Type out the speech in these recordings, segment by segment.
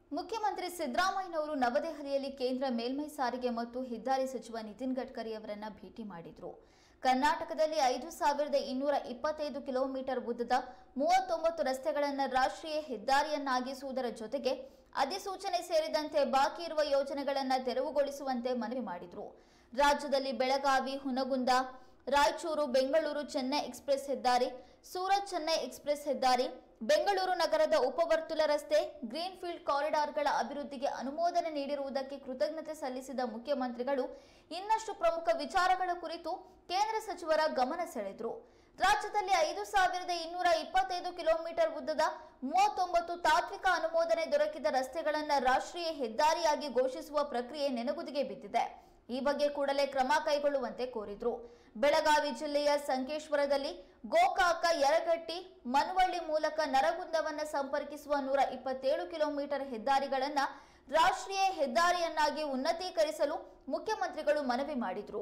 ಮುಖ್ಯಮಂತ್ರಿ ಸಿದ್ದರಾಮಯ್ಯನವರು ನವದೆಹಲಿಯಲ್ಲಿ ಕೇಂದ್ರ ಮೇಲ್ಮೈ ಸಾರಿಗೆ ಮತ್ತು ಹೆದ್ದಾರಿ ಸಚಿವ ನಿತಿನ್ ಗಡ್ಕರಿ ಅವರನ್ನ ಭೇಟಿ ಮಾಡಿದ್ರು ಕರ್ನಾಟಕದಲ್ಲಿ ಐದು ಸಾವಿರದ ಇನ್ನೂರ ಇಪ್ಪತ್ತೈದು ಕಿಲೋಮೀಟರ್ ಉದ್ದದ ಮೂವತ್ತೊಂಬತ್ತು ರಸ್ತೆಗಳನ್ನು ರಾಷ್ಟ್ರೀಯ ಹೆದ್ದಾರಿಯನ್ನಾಗಿಸುವುದರ ಜೊತೆಗೆ ಅಧಿಸೂಚನೆ ಸೇರಿದಂತೆ ಬಾಕಿ ಇರುವ ಯೋಜನೆಗಳನ್ನು ತೆರವುಗೊಳಿಸುವಂತೆ ಮನವಿ ಮಾಡಿದ್ರು ರಾಜ್ಯದಲ್ಲಿ ಬೆಳಗಾವಿ ಹುನಗುಂದ ರಾಯಚೂರು ಬೆಂಗಳೂರು ಚೆನ್ನೈ ಎಕ್ಸ್ಪ್ರೆಸ್ ಹೆದ್ದಾರಿ ಸೂರತ್ ಚೆನ್ನೈ ಎಕ್ಸ್ಪ್ರೆಸ್ ಹೆದ್ದಾರಿ ಬೆಂಗಳೂರು ನಗರದ ಉಪವರ್ತುಲ ರಸ್ತೆ ಗ್ರೀನ್ಫೀಲ್ಡ್ ಕಾರಿಡಾರ್ಗಳ ಅಭಿವೃದ್ಧಿಗೆ ಅನುಮೋದನೆ ನೀಡಿರುವುದಕ್ಕೆ ಕೃತಜ್ಞತೆ ಸಲ್ಲಿಸಿದ ಮುಖ್ಯಮಂತ್ರಿಗಳು ಇನ್ನಷ್ಟು ಪ್ರಮುಖ ವಿಚಾರಗಳ ಕುರಿತು ಕೇಂದ್ರ ಸಚಿವರ ಗಮನ ಸೆಳೆದರು ರಾಜ್ಯದಲ್ಲಿ ಐದು ಸಾವಿರದ ಇನ್ನೂರ ಇಪ್ಪತ್ತೈದು ಕಿಲೋಮೀಟರ್ ಉದ್ದದ ಮೂವತ್ತೊಂಬತ್ತು ತಾತ್ವಿಕ ಅನುಮೋದನೆ ದೊರಕಿದ ರಸ್ತೆಗಳನ್ನು ರಾಷ್ಟ್ರೀಯ ಹೆದ್ದಾರಿಯಾಗಿ ಘೋಷಿಸುವ ಪ್ರಕ್ರಿಯೆ ನೆನಗುದಿಗೆ ಬಿದ್ದಿದೆ ಈ ಬಗ್ಗೆ ಕೂಡಲೇ ಕ್ರಮ ಕೈಗೊಳ್ಳುವಂತೆ ಕೋರಿದ್ರು ಬೆಳಗಾವಿ ಜಿಲ್ಲೆಯ ಸಂಕೇಶ್ವರದಲ್ಲಿ ಗೋಕಾಕ ಯರಗಟ್ಟಿ ಮನವಳ್ಳಿ ಮೂಲಕ ನರಗುಂದವನ್ನ ಸಂಪರ್ಕಿಸುವ ನೂರ ಇಪ್ಪತ್ತೇಳು ಕಿಲೋಮೀಟರ್ ಹೆದ್ದಾರಿಗಳನ್ನ ರಾಷ್ಟ್ರೀಯ ಹೆದ್ದಾರಿಯನ್ನಾಗಿ ಉನ್ನತೀಕರಿಸಲು ಮುಖ್ಯಮಂತ್ರಿಗಳು ಮನವಿ ಮಾಡಿದ್ರು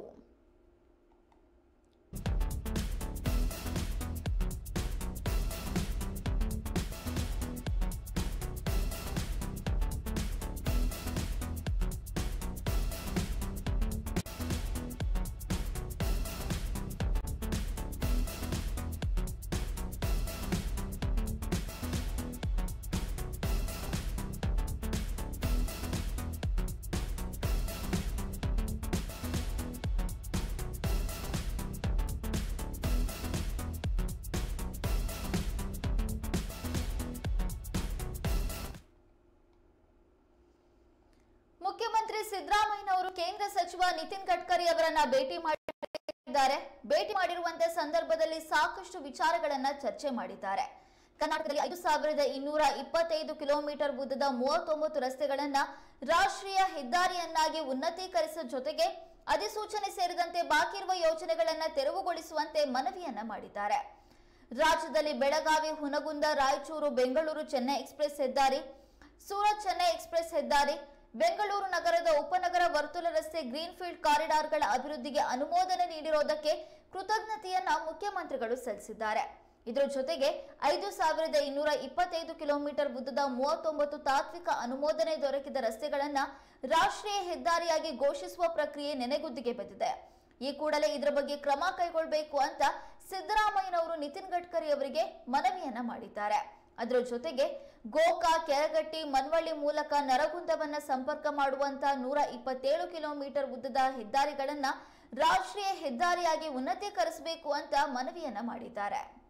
ಮುಖ್ಯಮಂತ್ರಿ ಸಿದ್ದರಾಮಯ್ಯನವರು ಕೇಂದ್ರ ಸಚಿವ ನಿತಿನ್ ಗಡ್ಕರಿ ಅವರನ್ನ ಭೇಟಿ ಮಾಡಿದ್ದಾರೆ ಭೇಟಿ ಮಾಡಿರುವಂತಹ ಸಂದರ್ಭದಲ್ಲಿ ಸಾಕಷ್ಟು ವಿಚಾರಗಳನ್ನ ಚರ್ಚೆ ಮಾಡಿದ್ದಾರೆ ಕರ್ನಾಟಕದಲ್ಲಿ ಐದು ಸಾವಿರದ ಇನ್ನೂರ ಇಪ್ಪತ್ತೈದು ಕಿಲೋಮೀಟರ್ ಉದ್ದದ ಮೂವತ್ತೊಂಬತ್ತು ರಸ್ತೆಗಳನ್ನ ರಾಷ್ಟ್ರೀಯ ಹೆದ್ದಾರಿಯನ್ನಾಗಿ ಉನ್ನತೀಕರಿಸುವ ಜೊತೆಗೆ ಅಧಿಸೂಚನೆ ಸೇರಿದಂತೆ ಬಾಕಿ ಇರುವ ಯೋಜನೆಗಳನ್ನ ತೆರವುಗೊಳಿಸುವಂತೆ ಮನವಿಯನ್ನ ಮಾಡಿದ್ದಾರೆ ರಾಜ್ಯದಲ್ಲಿ ಬೆಳಗಾವಿ ಹುನಗುಂದ ರಾಯಚೂರು ಬೆಂಗಳೂರು ಚೆನ್ನೈ ಎಕ್ಸ್ಪ್ರೆಸ್ ಹೆದ್ದಾರಿ ಸೂರತ್ ಚೆನ್ನೈ ಎಕ್ಸ್ಪ್ರೆಸ್ ಹೆದ್ದಾರಿ ಬೆಂಗಳೂರು ನಗರದ ಉಪನಗರ ವರ್ತುಲ ರಸ್ತೆ ಗ್ರೀನ್ಫೀಲ್ಡ್ ಕಾರಿಡಾರ್ಗಳ ಅಭಿವೃದ್ಧಿಗೆ ಅನುಮೋದನೆ ನೀಡಿರೋದಕ್ಕೆ ಕೃತಜ್ಞತೆಯನ್ನ ಮುಖ್ಯಮಂತ್ರಿಗಳು ಸಲ್ಲಿಸಿದ್ದಾರೆ ಇದರ ಜೊತೆಗೆ ಐದು ಸಾವಿರದ ಇನ್ನೂರ ಇಪ್ಪತ್ತೈದು ಕಿಲೋಮೀಟರ್ ಉದ್ದದ ಮೂವತ್ತೊಂಬತ್ತು ತಾತ್ವಿಕ ಅನುಮೋದನೆ ದೊರಕಿದ ರಸ್ತೆಗಳನ್ನ ರಾಷ್ಟ್ರೀಯ ಹೆದ್ದಾರಿಯಾಗಿ ಘೋಷಿಸುವ ಪ್ರಕ್ರಿಯೆ ನೆನೆಗುದ್ದಿಗೆ ಬಿದ್ದಿದೆ ಈ ಕೂಡಲೇ ಇದರ ಬಗ್ಗೆ ಕ್ರಮ ಕೈಗೊಳ್ಳಬೇಕು ಅಂತ ಸಿದ್ದರಾಮಯ್ಯನವರು ನಿತಿನ್ ಗಡ್ಕರಿ ಅವರಿಗೆ ಮನವಿಯನ್ನ ಮಾಡಿದ್ದಾರೆ ಅದರ ಜೊತೆಗೆ ಗೋಕಾ ಕೆರಗಟ್ಟಿ ಮನ್ವಳ್ಳಿ ಮೂಲಕ ನರಗುಂದವನ್ನ ಸಂಪರ್ಕ ಮಾಡುವಂತ ನೂರ ಇಪ್ಪತ್ತೇಳು ಕಿಲೋಮೀಟರ್ ಉದ್ದದ ಹೆದ್ದಾರಿಗಳನ್ನ ರಾಷ್ಟ್ರೀಯ ಹೆದ್ದಾರಿಯಾಗಿ ಉನ್ನತೀಕರಿಸಬೇಕು ಅಂತ ಮನವಿಯನ್ನ ಮಾಡಿದ್ದಾರೆ